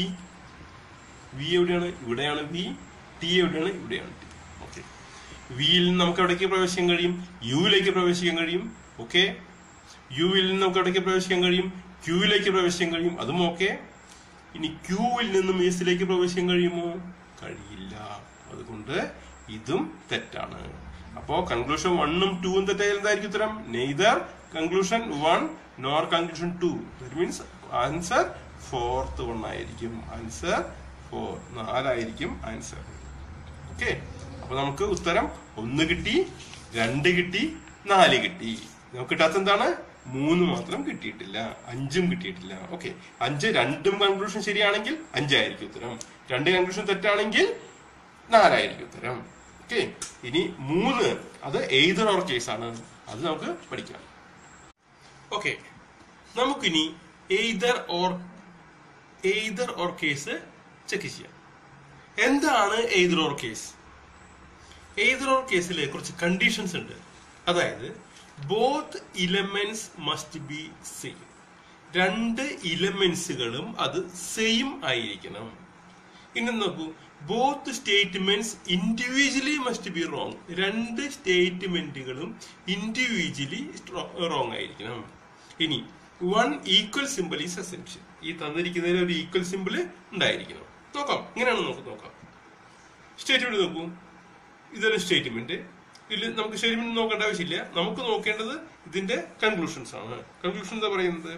വി എവിടെയാണ് ഇവിടെയാണ് വി ടി എവിടെയാണ് ഇവിടെയാണ് ടി ഓക്കെ വിയിൽ നിന്ന് നമുക്ക് എവിടേക്ക് പ്രവേശിക്കാൻ കഴിയും യുവിലേക്ക് പ്രവേശിക്കാൻ കഴിയും ഓക്കെ യുവിൽ നിന്ന് നമുക്ക് എവിടേക്ക് പ്രവേശിക്കാൻ കഴിയും ക്യൂവിലേക്ക് പ്രവേശിക്കാൻ കഴിയും അതും ഓക്കെ ഇനി ക്യൂവിൽ നിന്നും എസിലേക്ക് പ്രവേശിക്കാൻ കഴിയുമോ കഴിയില്ല അതുകൊണ്ട് ഇതും തെറ്റാണ് അപ്പോ കൺക്ലൂഷൻ വണ്ണും ടൂവും തെറ്റായാൽ എന്തായിരിക്കും ഉത്തരം neither conclusion one nor conclusion two that means answer fourth one ആയിരിക്കും ആൻസർ ഫോർ നാലായിരിക്കും ആൻസർ ഓക്കെ അപ്പൊ നമുക്ക് ഉത്തരം ഒന്ന് കിട്ടി രണ്ട് കിട്ടി നാല് കിട്ടി നമുക്ക് കിട്ടാത്ത എന്താണ് മൂന്ന് മാത്രം കിട്ടിയിട്ടില്ല അഞ്ചും കിട്ടിയിട്ടില്ല ഓക്കെ അഞ്ച് രണ്ടും കൺക്ലൂഷൻ ശരിയാണെങ്കിൽ അഞ്ചായിരിക്കും ഉത്തരം രണ്ട് കൺക്ലൂഷൻ തെറ്റാണെങ്കിൽ നാലായിരിക്കും ഉത്തരം ഓക്കെ ഇനി മൂന്ന് അത് എയ്തർ ഓർ കേസ് ആണ് അത് നമുക്ക് പഠിക്കാം ഓക്കെ നമുക്കിനി either or either or case check ചെയ്യാം എന്താണ് either or case either or കേസിൽ കുറച്ച് കണ്ടീഷൻസ് ഉണ്ട് അതായത് both elements must be same രണ്ട് ഇലമെന്റ്സുകളും അത് സെയിം ആയിരിക്കണം ഇനി നോക്കൂ both statements individually must be wrong രണ്ട് സ്റ്റേറ്റ്മെന്റുകളും ഇൻഡിവിജ്വലി റോങ് ആയിരിക്കണം ഇനി one equal simple is essential ഈ തന്നിരിക്കുന്നതിൽ ഒരു ഈക്വൽ സിമ്പിൾ ഉണ്ടായിരിക്കണം നോക്കാം ഇങ്ങനെയാണ് നമുക്ക് നോക്കാം സ്റ്റേറ്റ്മെന്റ് നോക്കൂ ഇതൊരു സ്റ്റേറ്റ്മെന്റ് ഇതിൽ നമുക്ക് സ്റ്റേറ്റ്മെന്റ് നോക്കേണ്ട ആവശ്യമില്ല നമുക്ക് നോക്കേണ്ടത് ഇതിന്റെ കൺക്ലൂഷൻസ് ആണ് കൺക്ലൂഷൻ എന്താ പറയുന്നത്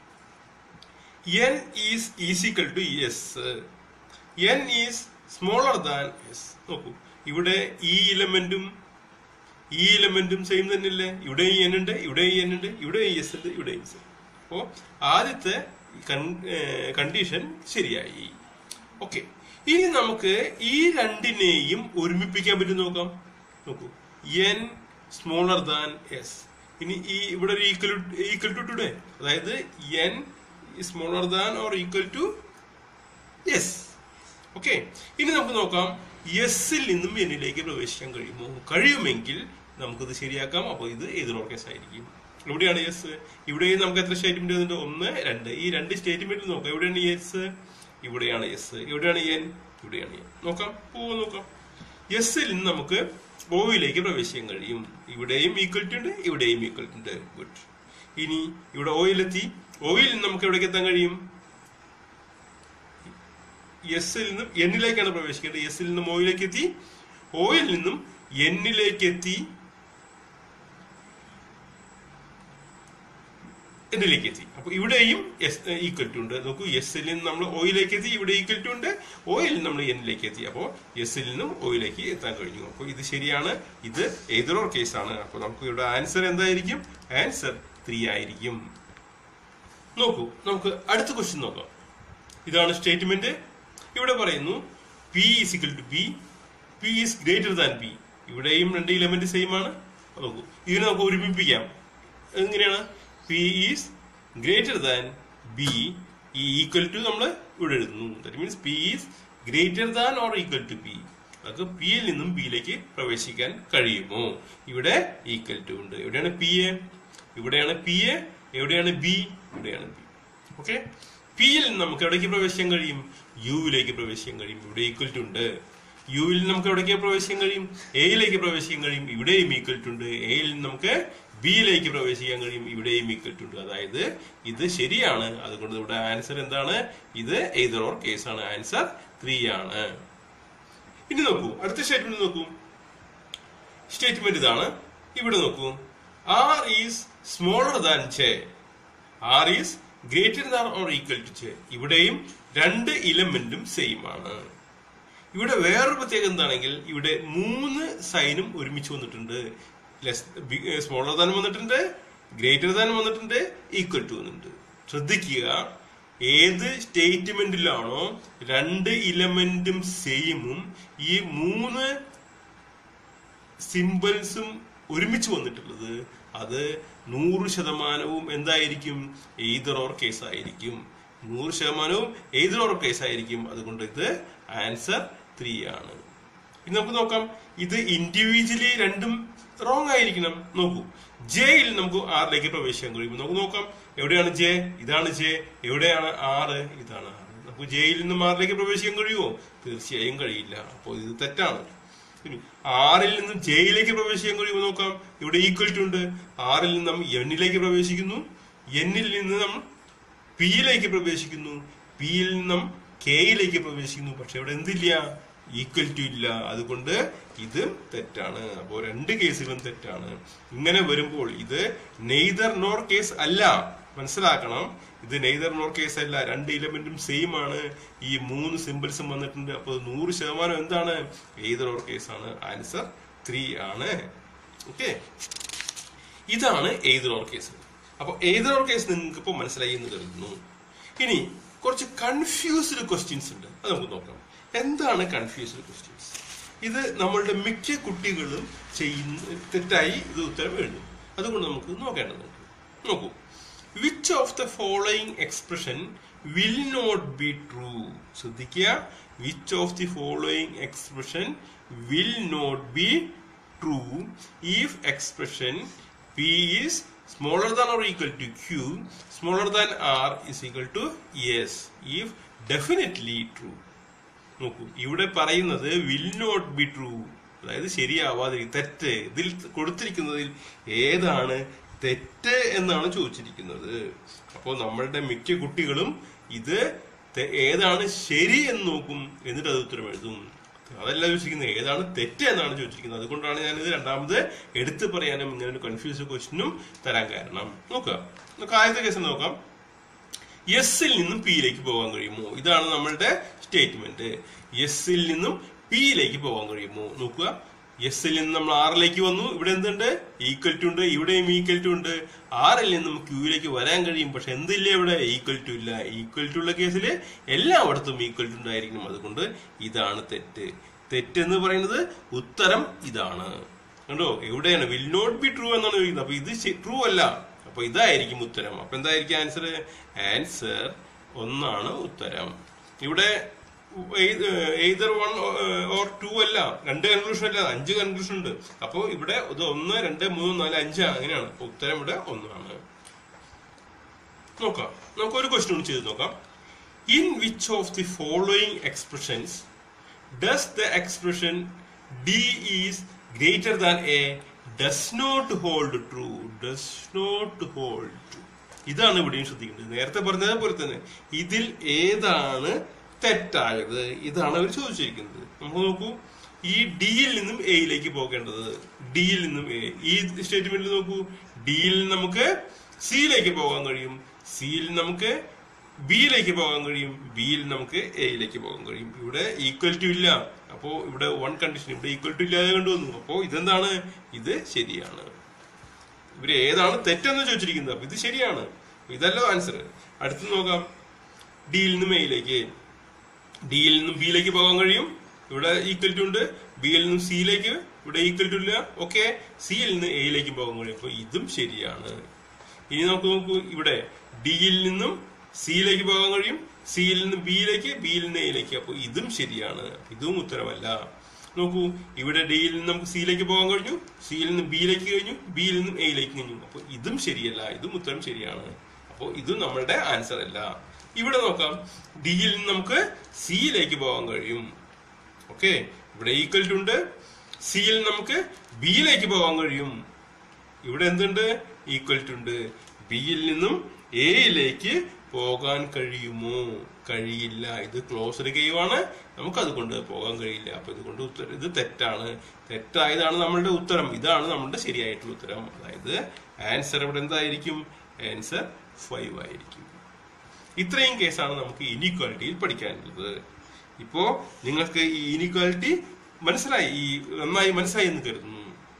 N is equal to S N is smaller than S നോക്കൂ ഇവിടെ ഈ ഇലമെന്റും ഈ ഇലമെന്റും സെയിം തന്നെയല്ലേ ഇവിടെ ഈ എൻ ഉണ്ട് ഇവിടെ ഈ എൻ ഉണ്ട് ഇവിടെ ഈ എസ് ഉണ്ട് ഇവിടെ എസ് അപ്പോ ആദ്യത്തെ കണ്ടീഷൻ ശരിയായി ഓക്കെ ഇനി നമുക്ക് ഈ രണ്ടിനെയും ഒരുമിപ്പിക്കാൻ പറ്റും നോക്കാം നോക്കൂ എൻ സ്മോളർ ദാൻ എസ് ഇനി ഈ ഇവിടെ ഒരു ഈക്വൽ ഈക്വൽ ടു ടുഡേ അതായത് N smaller than or equal to S okay ഇനി നമുക്ക് നോക്കാം എസിൽ നിന്നും എന്നിലേക്ക് പ്രവേശിക്കാൻ കഴിയുമോ കഴിയുമെങ്കിൽ നമുക്കിത് ശരിയാക്കാം അപ്പോൾ ഇത് ഏതൊരു കേസ് ആയിരിക്കും എവിടെയാണ് എസ് ഇവിടെ നമുക്ക് എത്ര സ്റ്റേറ്റ്മെന്റ് വരുന്നുണ്ട് ഒന്ന് രണ്ട് ഈ രണ്ട് സ്റ്റേറ്റ്മെന്റ് നോക്കാം എവിടെയാണ് എസ് ഇവിടെയാണ് എസ് എവിടെയാണ് എൻ ഇവിടെയാണ് എൻ നോക്കാം പോവാ നോക്കാം എസിൽ നിന്ന് നമുക്ക് ഓയിലേക്ക് പ്രവേശിക്കാൻ കഴിയും ഇവിടെയും ഈക്വൽ ടു ഉണ്ട് ഇവിടെയും ഈക്വൽ ടു ഉണ്ട് ഗുഡ് ഇനി ഇവിടെ ഓയിലെത്തി ഓയിൽ നിന്ന് നമുക്ക് എവിടേക്ക് എത്താൻ കഴിയും എസിൽ നിന്നും എന്നിലേക്കാണ് പ്രവേശിക്കേണ്ടത് എസിൽ നിന്നും ഓയിലേക്ക് എത്തി ഓയിൽ നിന്നും എന്നിലേക്ക് എത്തി എന്നിലേക്ക് എത്തി അപ്പൊ ഇവിടെയും എസ് ഈക്വൽ ടു ഉണ്ട് നോക്കൂ എസിൽ നിന്ന് നമ്മൾ ഓയിലേക്ക് എത്തി ഇവിടെ ഈക്വൽ ടു ഉണ്ട് ഓയിൽ നമ്മൾ എന്നിലേക്ക് എത്തി അപ്പോൾ എസിൽ നിന്നും ഓയിലേക്ക് എത്താൻ കഴിഞ്ഞു അപ്പോൾ ഇത് ശരിയാണ് ഇത് ഏതൊരു കേസാണ് അപ്പോൾ നമുക്ക് ഇവിടെ ആൻസർ എന്തായിരിക്കും ആൻസർ ത്രീ ആയിരിക്കും നോക്കൂ നമുക്ക് അടുത്ത ക്വസ്റ്റ്യൻ നോക്കാം ഇതാണ് സ്റ്റേറ്റ്മെന്റ് ഇവിടെ പറയുന്നു P is equal to P P is greater than P ഇവിടെയും രണ്ട് ഇലമെന്റ് സെയിം ആണ് നോക്കൂ ഇതിനെ നമുക്ക് ഒരുമിപ്പിക്കാം എങ്ങനെയാണ് P is greater than B ഈ ഈക്വൽ ടു നമ്മൾ ഇവിടെ എഴുതുന്നു that means P is greater than or equal to P നമുക്ക് പിയിൽ നിന്നും ബിയിലേക്ക് പ്രവേശിക്കാൻ കഴിയുമോ ഇവിടെ ഈക്വൽ ടു ഉണ്ട് എവിടെയാണ് പി എ ഇവിടെയാണ് പി എ എവിടെയാണ് ബി ഇവിടെയാണ് ബി ഓക്കെ പിയിൽ നിന്ന് നമുക്ക് എവിടേക്ക് പ്രവേശിക്കാൻ കഴിയും യുവിലേക്ക് പ്രവേശിക്കാൻ കഴിയും ഇവിടെ ഈക്വൽ ടു ഉണ്ട് യുവിൽ നമുക്ക് എവിടേക്ക് പ്രവേശിക്കാൻ കഴിയും എയിലേക്ക് പ്രവേശിക്കാൻ കഴിയും ഇവിടെയും ഈക്വൽ ടു ഉണ്ട് എയിൽ നിന്ന് നമുക്ക് ബിയിലേക്ക് പ്രവേശിക്കാൻ കഴിയും ഇവിടെയും ഈക്വൽ ടു ഉണ്ട് അതായത് ഇത് ശരിയാണ് അതുകൊണ്ട് ഇവിടെ ആൻസർ എന്താണ് ഇത് എയ്തർ ഓർ കേസാണ് ആൻസർ ത്രീ ആണ് ഇനി നോക്കൂ അടുത്ത സ്റ്റേറ്റ്മെന്റ് നോക്കൂ സ്റ്റേറ്റ്മെന്റ് ഇതാണ് ഇവിടെ നോക്കൂ R is smaller than J R is greater than or equal to J ഇവിടെയും രണ്ട് ഇലമെന്റും സെയിം ആണ് ഇവിടെ വേറൊരു പ്രത്യേകത എന്താണെങ്കിൽ ഇവിടെ മൂന്ന് സൈനും ഒരുമിച്ച് വന്നിട്ടുണ്ട് സ്മോളർ ദാൻ വന്നിട്ടുണ്ട് ഗ്രേറ്റർ ദാൻ വന്നിട്ടുണ്ട് ഈക്വൽ ടു വന്നിട്ടുണ്ട് ശ്രദ്ധിക്കുക ഏത് സ്റ്റേറ്റ്മെന്റിലാണോ രണ്ട് ഇലമെന്റും സെയിമും ഈ മൂന്ന് സിമ്പിൾസും ഒരുമിച്ച് വന്നിട്ടുള്ളത് അത് നൂറ് ശതമാനവും എന്തായിരിക്കും എയ്തർ ഓർ കേസ് ആയിരിക്കും നൂറ് ശതമാനവും എയ്തർ ഓർ കേസ് ആയിരിക്കും അതുകൊണ്ട് ഇത് ആൻസർ ത്രീ ആണ് ഇനി നമുക്ക് നോക്കാം ഇത് ഇൻഡിവിജ്വലി രണ്ടും റോങ് ആയിരിക്കണം നോക്കൂ ജെയിൽ നമുക്ക് ആറിലേക്ക് പ്രവേശിക്കാൻ കഴിയും നമുക്ക് നോക്കാം എവിടെയാണ് ജെ ഇതാണ് ജെ എവിടെയാണ് ആറ് ഇതാണ് ആറ് നമുക്ക് ജെയിൽ നിന്നും ആറിലേക്ക് പ്രവേശിക്കാൻ കഴിയുമോ തീർച്ചയായും കഴിയില്ല അപ്പോൾ ഇത് തെറ്റാണ് ഇനി ആറിൽ നിന്നും ജെയിലേക്ക് പ്രവേശിക്കാൻ കഴിയുമോ നോക്കാം ഇവിടെ ഈക്വൽ ടു ഉണ്ട് ആറിൽ നിന്നും എന്നിലേക്ക് പ്രവേശിക്കുന്നു എന്നിൽ നിന്ന് നമ്മൾ പിയിലേക്ക് പ്രവേശിക്കുന്നു പിയിൽ നിന്നും കെയിലേക്ക് പ്രവേശിക്കുന്നു പക്ഷെ ഇവിടെ എന്തില്ല ഈക്വൽ ടു ഇല്ല അതുകൊണ്ട് ഇത് തെറ്റാണ് അപ്പോൾ രണ്ട് കേസുകളും തെറ്റാണ് ഇങ്ങനെ വരുമ്പോൾ ഇത് നെയ്തർ നോർ കേസ് അല്ല മനസ്സിലാക്കണം ഇത് നെയ്തർ നോർ കേസ് അല്ല രണ്ട് ഇലമെന്റും സെയിം ആണ് ഈ മൂന്ന് സിമ്പിൾസും വന്നിട്ടുണ്ട് അപ്പോൾ നൂറ് ശതമാനം എന്താണ് എയ്തർ ഓർ കേസ് ആണ് ആൻസർ ത്രീ ആണ് ഓക്കെ ഇതാണ് എയ്തർ ഓർ കേസ് അപ്പോൾ എയ്തർ ഓർ കേസ് നിങ്ങൾക്ക് ഇപ്പോൾ മനസ്സിലായി എന്ന് കരുതുന്നു ഇനി കുറച്ച് കൺഫ്യൂസ്ഡ് ക്വസ്റ്റ്യൻസ് ഉണ്ട് അത് നമുക്ക് നോക്കാം എന്താണ് കൺഫ്യൂസ്ഡ് ക്വസ്റ്റ്യൻസ് ഇത് നമ്മളുടെ മിക്ക കുട്ടികളും ചെയ്യുന്ന തെറ്റായി ഇത് ഉത്തരം എഴുതും അതുകൊണ്ട് നമുക്ക് നോക്കേണ്ടതുണ്ട് നോക്കൂ which of the following expression will not be true ശ്രദ്ധിക്കുക which of the following expression will not be true if expression p is smaller than or equal to q smaller than r is equal to yes if definitely true നോക്കൂ ഇവിടെ പറയുന്നത് will not be true അതായത് ശരിയാവാതെ തെറ്റ് ഇതിൽ കൊടുത്തിരിക്കുന്നതിൽ ഏതാണ് തെറ്റ് എന്നാണ് ചോദിച്ചിരിക്കുന്നത് അപ്പോൾ നമ്മളുടെ മിക്ക കുട്ടികളും ഇത് തെ- ഏതാണ് ശരി എന്ന് നോക്കും എന്നിട്ട് അത് ഉത്തരം എഴുതും അതല്ല ചോദിച്ചിരിക്കുന്നത് ഏതാണ് തെറ്റ് എന്നാണ് ചോദിച്ചിരിക്കുന്നത് അതുകൊണ്ടാണ് ഞാനിത് രണ്ടാമത് എടുത്തു പറയാനും ഇങ്ങനെ ഒരു കൺഫ്യൂസ് ക്വസ്റ്റിനും തരാൻ കാരണം നോക്കുക നമുക്ക് ആദ്യത്തെ കേസ് നോക്കാം എസിൽ നിന്നും പിയിലേക്ക് പോകാൻ കഴിയുമോ ഇതാണ് നമ്മളുടെ സ്റ്റേറ്റ്മെന്റ് എസിൽ നിന്നും പിയിലേക്ക് പോകാൻ കഴിയുമോ നോക്കുക എസിൽ നിന്ന് നമ്മൾ ആറിലേക്ക് വന്നു ഇവിടെ എന്തുണ്ട് ഈക്വൽ ടു ഉണ്ട് ഇവിടെയും ഈക്വൽ ടു ഉണ്ട് ആറിൽ നിന്നും ക്യൂയിലേക്ക് വരാൻ കഴിയും പക്ഷെ എന്തില്ല ഇവിടെ ഈക്വൽ ടു ഇല്ല ഈക്വൽ ടു ഉള്ള കേസിൽ എല്ലായിടത്തും ഈക്വൽ ടു ഉണ്ടായിരിക്കണം അതുകൊണ്ട് ഇതാണ് തെറ്റ് തെറ്റ് എന്ന് പറയുന്നത് ഉത്തരം ഇതാണ് കണ്ടോ എവിടെയാണ് വിൽ നോട്ട് ബി ട്രൂ എന്നാണ് ചോദിക്കുന്നത് അപ്പൊ ഇത് ട്രൂ അല്ല അപ്പൊ ഇതായിരിക്കും ഉത്തരം അപ്പൊ എന്തായിരിക്കും ആൻസർ ആൻസർ ഒന്നാണ് ഉത്തരം ഇവിടെ എയ്തർ വൺ ഓർ ടു അല്ല രണ്ട് കൺക്ലൂഷൻ അല്ല അഞ്ച് കൺക്ലൂഷൻ ഉണ്ട് അപ്പോൾ ഇവിടെ ഇത് ഒന്ന് രണ്ട് മൂന്ന് നാല് അഞ്ച് അങ്ങനെയാണ് അപ്പൊ ഉത്തരം ഇവിടെ ഒന്നാണ് നോക്കാം നമുക്ക് ഒരു ക്വസ്റ്റ്യൻ ചെയ്ത് നോക്കാം in which of the following expressions does the expression D is greater than A does not hold true does not hold true ഇതാണ് ഇവിടെയും ശ്രദ്ധിക്കേണ്ടത് നേരത്തെ പറഞ്ഞതുപോലെ തന്നെ ഇതിൽ ഏതാണ് തെറ്റായത് ഇതാണ് അവർ ചോദിച്ചിരിക്കുന്നത് നമുക്ക് നോക്കൂ ഈ ഡിയിൽ നിന്നും എയിലേക്ക് പോകേണ്ടത് ഡിയിൽ നിന്നും എ ഈ സ്റ്റേറ്റ്മെന്റിൽ നോക്കൂ ഡിയിൽ നമുക്ക് സിയിലേക്ക് പോകാൻ കഴിയും സിയിൽ നമുക്ക് ബിയിലേക്ക് പോകാൻ കഴിയും ബിയിൽ നമുക്ക് എയിലേക്ക് പോകാൻ കഴിയും ഇവിടെ ഈക്വൽ ടു ഇല്ല അപ്പോ ഇവിടെ വൺ കണ്ടീഷൻ ഇവിടെ ഈക്വൽ ടു ഇല്ലാതെ കണ്ടുവന്നു അപ്പോ ഇതെന്താണ് ഇത് ശരിയാണ് ഇവര് ഏതാണ് തെറ്റെന്ന് ചോദിച്ചിരിക്കുന്നത് അപ്പൊ ഇത് ശരിയാണ് ഇതല്ല ആൻസർ അടുത്ത് നോക്കാം ഡിയിൽ നിന്നും എയിലേക്ക് ഡിയിൽ നിന്നും ബിയിലേക്ക് പോകാൻ കഴിയും ഇവിടെ ഈക്വൽ ടു ഉണ്ട് ബിയിൽ നിന്നും സിയിലേക്ക് ഇവിടെ ഈക്വൽ ടു ഇല്ല ഓക്കെ സിയിൽ നിന്ന് എയിലേക്ക് പോകാൻ കഴിയും അപ്പൊ ഇതും ശരിയാണ് ഇനി നമുക്ക് നോക്കൂ ഇവിടെ ഡിയിൽ നിന്നും സിയിലേക്ക് പോകാൻ കഴിയും സിയിൽ നിന്ന് ബിയിലേക്ക് ബിയിൽ നിന്ന് എയിലേക്ക് അപ്പൊ ഇതും ശരിയാണ് ഇതും ഉത്തരമല്ല നോക്കൂ ഇവിടെ ഡിയിൽ നിന്ന് നമുക്ക് സിയിലേക്ക് പോകാൻ കഴിഞ്ഞു സിയിൽ നിന്ന് ബിയിലേക്ക് കഴിഞ്ഞു ബിയിൽ നിന്നും എയിലേക്ക് കഴിഞ്ഞു അപ്പൊ ഇതും ശരിയല്ല ഇതും ഉത്തരം ശരിയാണ് അപ്പൊ ഇതും നമ്മളുടെ ആൻസർ അല്ല ഇവിടെ നോക്കാം ഡിയിൽ നിന്ന് നമുക്ക് സിയിലേക്ക് പോകാൻ കഴിയും ഓക്കെ ഇവിടെ ഈക്വൽ ടു ഉണ്ട് സിയിൽ നമുക്ക് ബിയിലേക്ക് പോകാൻ കഴിയും ഇവിടെ എന്തുണ്ട് ഈക്വൽ ടു ഉണ്ട് ബിയിൽ നിന്നും എയിലേക്ക് പോകാൻ കഴിയുമോ കഴിയില്ല ഇത് ക്ലോസ്ഡ് ഗെയിം ആണ് നമുക്ക് അതുകൊണ്ട് പോകാൻ കഴിയില്ല അപ്പൊ ഇതുകൊണ്ട് ഉത്തരം ഇത് തെറ്റാണ് തെറ്റായതാണ് നമ്മളുടെ ഉത്തരം ഇതാണ് നമ്മളുടെ ശരിയായിട്ടുള്ള ഉത്തരം അതായത് ആൻസർ ഇവിടെ എന്തായിരിക്കും ആൻസർ ഫൈവ് ആയിരിക്കും ഇത്രയും കേസാണ് നമുക്ക് ഇനീക്വാലിറ്റിയിൽ പഠിക്കാനുള്ളത് ഇപ്പോ നിങ്ങൾക്ക് ഈ ഇനീക്വാലിറ്റി മനസ്സിലായി ഈ നന്നായി മനസ്സിലായി എന്ന് കരുതുന്നു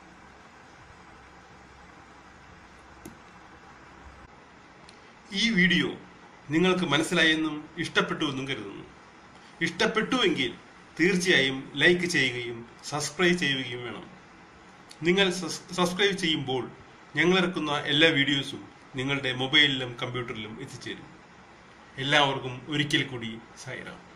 ഈ വീഡിയോ നിങ്ങൾക്ക് മനസ്സിലായെന്നും ഇഷ്ടപ്പെട്ടുവെന്നും കരുതുന്നു ഇഷ്ടപ്പെട്ടുവെങ്കിൽ തീർച്ചയായും ലൈക്ക് ചെയ്യുകയും സബ്സ്ക്രൈബ് ചെയ്യുകയും വേണം നിങ്ങൾ സസ്- സബ്സ്ക്രൈബ് ചെയ്യുമ്പോൾ ഞങ്ങളിറക്കുന്ന എല്ലാ വീഡിയോസും നിങ്ങളുടെ മൊബൈലിലും കമ്പ്യൂട്ടറിലും എത്തിച്ചേരും എല്ലാവർക്കും ഒരിക്കൽ കൂടി സായിറാം